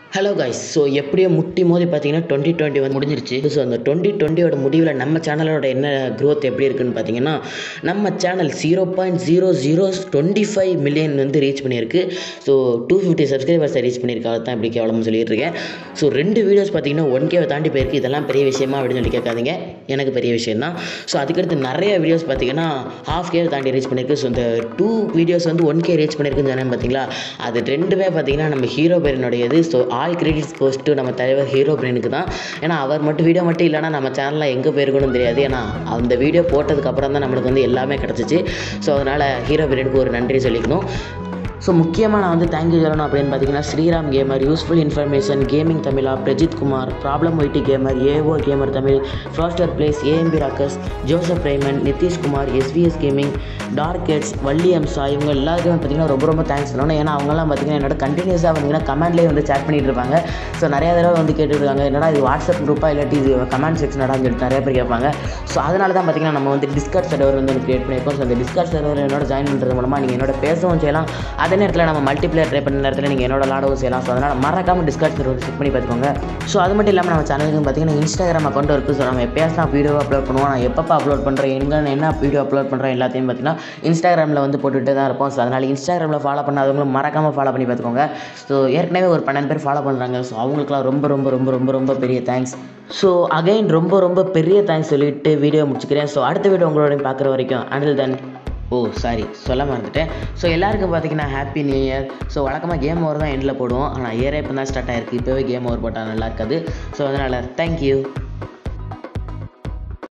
hello guys so எப்படியோ முட்டி மோதி பார்த்தீங்கன்னா டுவெண்ட்டி டுவெண்ட்டி வந்து முடிஞ்சிருச்சு ஸோ அந்த டுவெண்ட்டி டுவெண்ட்டியோட முடிவில் நம்ம சேனலோட என்ன growth எப்படி இருக்குன்னு பார்த்தீங்கன்னா நம்ம channel zero point zero zero twenty five million வந்து ரீச் பண்ணியிருக்கு ஸோ டூ ஃபிஃப்டி சப்ஸ்கிரைபர்ஸை ரீச் பண்ணியிருக்காங்க தான் இப்படி கேவலம்னு சொல்லிட்டு இருக்கேன் ஸோ ரெண்டு வீடியோஸ் பார்த்தீங்கன்னா ஒன் கேவை தாண்டி போயிருக்கு இதெல்லாம் பெரிய விஷயமா அப்படின்னு சொல்லி கேட்காதீங்க எனக்கு பெரிய விஷயம் தான் ஸோ அதுக்கடுத்து நிறைய வீடியோஸ் பார்த்தீங்கன்னா ஹாஃப் கேவை தாண்டி ரீச் பண்ணியிருக்கு ஸோ இந்த டூ வீடியோஸ் வந்து ஒன் கே ரீச் பண்ணியிருக்குன்னு சொன்னேன் பார்த்தீங்களா அது ரெண்டுமே பார்த்தீங்கன்னா நம்ம ஹீரோ பேரனுடையது ஸோ ஆல் கிரெடிட்ஸ் போஸ்ட்டு நம்ம தலைவர் ஹீரோ பிரேனுக்கு தான் ஏன்னா அவர் மட்டும் வீடியோ மட்டும் இல்லைனா நம்ம சேனலில் எங்கே போயிருக்கணும் தெரியாது ஏன்னா அந்த வீடியோ போட்டதுக்கு அப்புறம் தான் நம்மளுக்கு வந்து எல்லாமே கிடச்சிச்சு ஸோ அதனால் ஹீரோ பிரேனுக்கு ஒரு நன்றி சொல்லிக்கணும் ஸோ முக்கியமாக நான் வந்து தேங்க்யூ சொல்லணும் அப்படின்னு பார்த்தீங்கன்னா Sriram gamer useful information gaming Tamizha Prajith Kumar problem YT gamer AO gamer Tamil faster blaze AMP rockers Joseph Rayman Nitish Kumar SVS gaming dark heads Valli Amsa இவங்க எல்லாருக்குமே பார்த்தீங்கன்னா ரொம்ப ரொம்ப தேங்க்ஸ் சொல்லணும் ஏன்னா அவங்கெல்லாம் பார்த்தீங்கன்னா என்னோட கண்டினியூஸாக பார்த்தீங்கன்னா கமெண்ட்லேயே வந்து சேட் பண்ணிட்டு இருப்பாங்க ஸோ நிறைய தடவை வந்து கேட்டுருக்காங்க என்னடா இது வாட்ஸ்அப் குரூப்பாக இல்லாட்டி இது கமெண்ட் செக்ஷனடான்னு சொல்லிட்டு நிறைய பேர் கேட்பாங்க ஸோ அதனால தான் பார்த்தீங்கன்னா நம்ம வந்து டிஸ்கார்ட் சர்வர் வந்து கிரியேட் பண்ணியிருக்கோம் ஸோ அந்த டிஸ்கார்ட் சர்வர் என்னோட ஜாயின் பண்ணுறது மூலமாக நீங்கள் என்னோட பேசவும் செய்யலாம் அதே நேரத்தில் நம்ம மல்டிப்ளேயர் ட்ரை பண்ண நேரத்தில் நீங்கள் என்னோட விளாடவும் செய்யலாம் ஸோ அதனால் மறக்காமல் டிஸ்கார்ட் சர்வர் செக் பண்ணி பார்த்துக்கோங்க ஸோ அது மட்டும் இல்லாமல் நம்ம சேனலுக்கு பார்த்தீங்கன்னா இன்ஸ்டாகிராம் அக்கௌண்ட் இருக்குது ஸோ நம்ம எப்பயாச்சும் நான் வீடியோ அப்லோட் பண்ணுவோம் நான் எப்பப்போ அப்லோட் பண்ணுறேன் எங்கே என்ன வீடியோ அப்லோட் பண்ணுறேன் எல்லாத்தையும் பார்த்தீங்கன்னா இன்ஸ்டாகிராமில் வந்து போட்டுகிட்டே தான் இருப்போம் ஸோ அதனால் இன்ஸ்டாகிராமில் ஃபாலோ பண்ணாதவங்களும் மறக்காமல் ஃபாலோ பண்ணி பார்த்துக்கோங்க ஸோ ஏற்கனவே ஒரு பன்னெண்டு பேர் ஃபாலோ பண்ணுறாங்க ஸோ அவங்களுக்குலாம் ரொம்ப ரொம்ப ரொம்ப ரொம்ப ரொம்ப பெரிய தேங்க்ஸ் ஸோ அகைன் ரொம்ப ரொம்ப பெரிய தேங்க்ஸ் சொல்லிட்டு வீடியோ முடிச்சுக்கிறேன் ஸோ அடுத்த வீடியோ உங்களோட பார்க்குற வரைக்கும் அண்டில் தென் ஓ சாரி சொல்ல மறந்துட்டேன் ஸோ எல்லாருக்கும் பார்த்தீங்கன்னா ஹாப்பி நியூ இயர் ஸோ வழக்கமாக கேம் ஓவர் தான் எண்டில் போடுவோம் ஆனால் இயரே இப்போ தான் ஸ்டார்ட் ஆயிருக்கு இப்போவே கேம் ஓவர் போட்டால் நல்லா இருக்காது ஸோ அதனால் தேங்க்யூ